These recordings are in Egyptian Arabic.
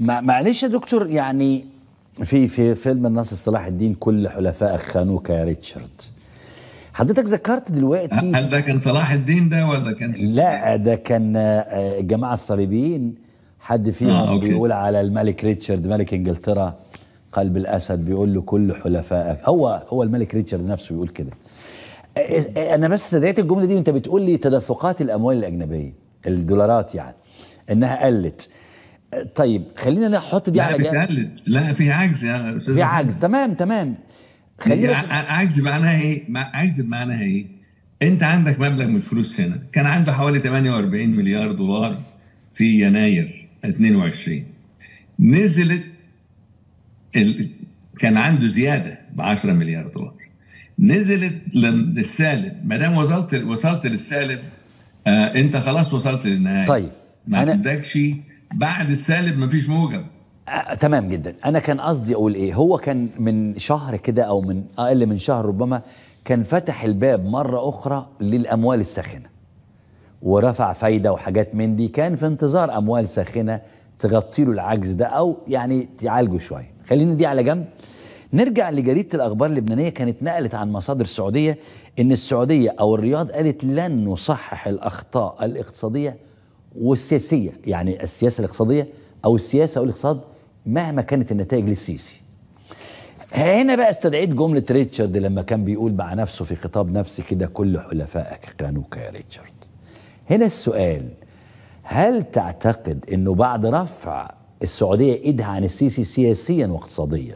مع- معلش يا دكتور يعني في في فيلم الناصر صلاح الدين كل حلفائك خانوك يا ريتشارد حضرتك ذكرت دلوقتي هل ده كان صلاح الدين ده ولا كان لا ده كان آه، الجماعه الصليبيين حد فيهم آه، أوكي. بيقول على الملك ريتشارد ملك انجلترا قلب الاسد بيقول له كل حلفائك هو هو الملك ريتشارد نفسه بيقول كده آه، آه، انا بس استدعيت الجمله دي وانت بتقول لي تدفقات الاموال الاجنبيه الدولارات يعني انها قلت آه، طيب خلينا نحط دي لا على مش جنب قلت لا في عجز يا استاذ في محمد. عجز تمام تمام خلينا ع- ع- عجز معناها ايه؟ مع- عجز معناها ايه؟ انت عندك مبلغ من الفلوس هنا كان عنده حوالي 48 مليار دولار في يناير 22 نزلت ال... كان عنده زياده ب 10 مليار دولار نزلت لل- للسالب ما دام وصلت وصلت للسالب آه انت خلاص وصلت للنهايه طيب، ما أنا- عندكش بعد السالب ما فيش موجب آه، تمام جدا انا كان قصدي اقول ايه هو كان من شهر كده او من اقل من شهر ربما كان فتح الباب مره اخرى للاموال الساخنه ورفع فايده وحاجات من دي كان في انتظار اموال ساخنه تغطي له العجز ده او يعني تعالجه شويه خلينا دي على جنب نرجع لجريده الاخبار اللبنانيه كانت نقلت عن مصادر سعوديه ان السعوديه او الرياض قالت لن نصحح الاخطاء الاقتصاديه والسياسيه يعني السياسه الاقتصاديه او السياسه والاقتصاد مهما كانت النتائج للسيسي هنا بقى استدعيت جملة ريتشارد لما كان بيقول مع نفسه في خطاب نفسي كده كل حلفائك خانوك يا ريتشارد هنا السؤال هل تعتقد انه بعد رفع السعودية ايدها عن السيسي سياسيا واقتصاديا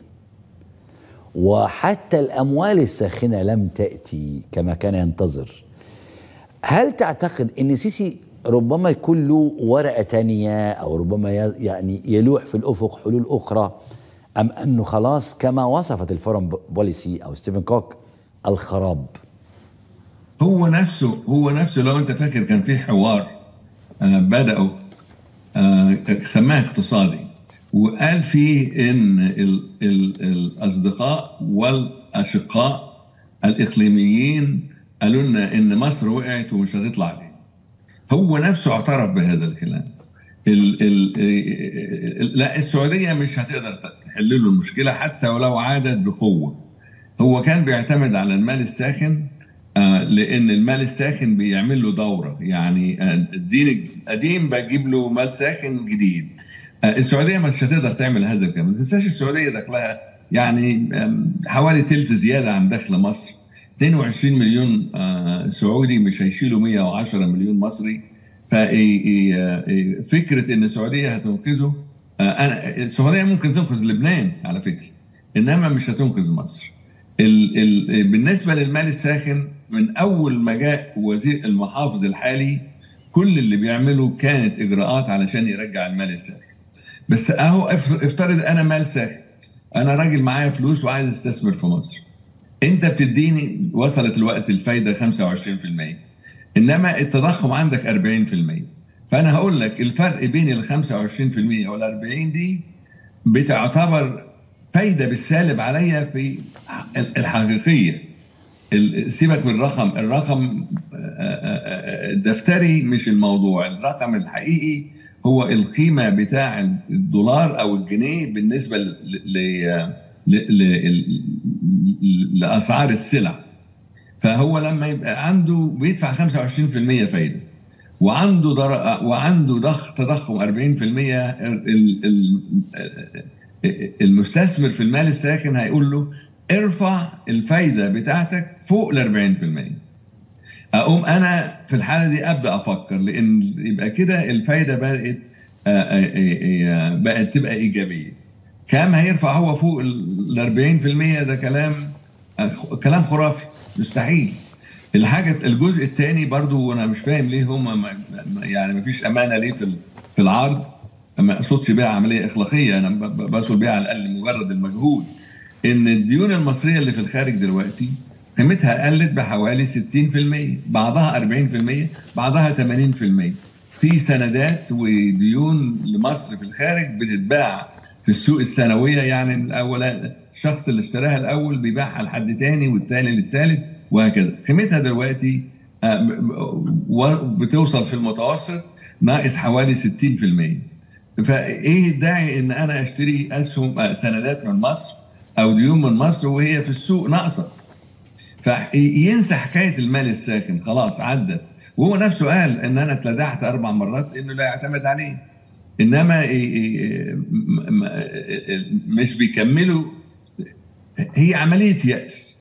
وحتى الاموال الساخنة لم تأتي كما كان ينتظر هل تعتقد ان السيسي ربما يكون له ورقة تانية او ربما ي- يعني يلوح في الافق حلول اخرى ام انه خلاص كما وصفت الفورم بوليسي او ستيفن كوك الخراب هو نفسه هو نفسه لو انت فاكر كان في حوار آه بدأوا آه سماه اقتصادي وقال فيه ان ال ال الاصدقاء والاشقاء الاقليميين قالوا لنا ان مصر وقعت ومش هتطلع تاني هو نفسه اعترف بهذا الكلام ال ال لا السعوديه مش هتقدر تحل له المشكله حتى ولو عادت بقوه هو كان بيعتمد على المال الساخن آه، لان المال الساخن بيعمل له دوره يعني آه، الدين القديم بجيب له مال ساخن جديد آه، السعوديه مش هتقدر تعمل هذا الكلام ما تنساش السعوديه دخلها يعني آم، حوالي ثلث زياده عن دخل مصر 22 مليون آه، سعودي مش هيشيلوا 110 مليون مصري ففكره ان السعوديه هتنقذه آه، انا السعوديه ممكن تنقذ لبنان على فكره انما مش هتنقذ مصر ال ال بالنسبه للمال الساخن من اول ما جاء وزير المحافظ الحالي كل اللي بيعمله كانت اجراءات علشان يرجع المال الساخن بس اهو اف- افترض انا مال ساخن انا راجل معايا فلوس وعايز استثمر في مصر انت بتديني وصلت الوقت الفايده 25% انما التضخم عندك 40% فانا هقول لك الفرق بين ال 25% وال 40 دي بتعتبر فايده بالسالب عليا في الحقيقيه ال- سيبك من الرقم الرقم آه، آه، آه، الدفتري مش الموضوع الرقم الحقيقي هو القيمه بتاع الدولار او الجنيه بالنسبه ل ل- ل- ل- ل- لاسعار السلع فهو لما يبقى عنده بيدفع 25% فايده وعنده در... وعنده ضخ تضخم 40% ال... ال... المستثمر في المال الساخن هيقول له ارفع الفايده بتاعتك فوق ال 40% اقوم انا في الحاله دي ابدا افكر لان يبقى كده الفايده بقت آه، آه، آه، آه، بقت تبقى ايجابيه كام هيرفع هو فوق ال 40% ده كلام آه، كلام خرافي مستحيل الحاجه الجزء الثاني برضو وانا مش فاهم ليه هم ما يعني ما فيش امانه ليه في ال- في العرض ما اقصدش بيها عمليه اخلاقيه انا ب- ب- بقصد بيها على الاقل مجرد المجهود ان الديون المصريه اللي في الخارج دلوقتي قيمتها قلت بحوالي 60% بعضها 40% بعضها 80% في سندات وديون لمصر في الخارج بتتباع في السوق السنويه يعني الاول الشخص اللي اشتراها الاول بيبيعها لحد تاني والتاني للتالت وهكذا قيمتها دلوقتي آه، ب- ب- و- بتوصل في المتوسط ناقص حوالي 60% فايه الداعي ان انا اشتري اسهم آه، سندات من مصر او ديون من مصر وهي في السوق ناقصه فينسى حكايه المال الساخن خلاص عدت وهو نفسه قال ان انا اتلدعت اربع مرات لانه لا يعتمد عليه انما إيه- إيه- م- م- مش بيكملوا هي عمليه يأس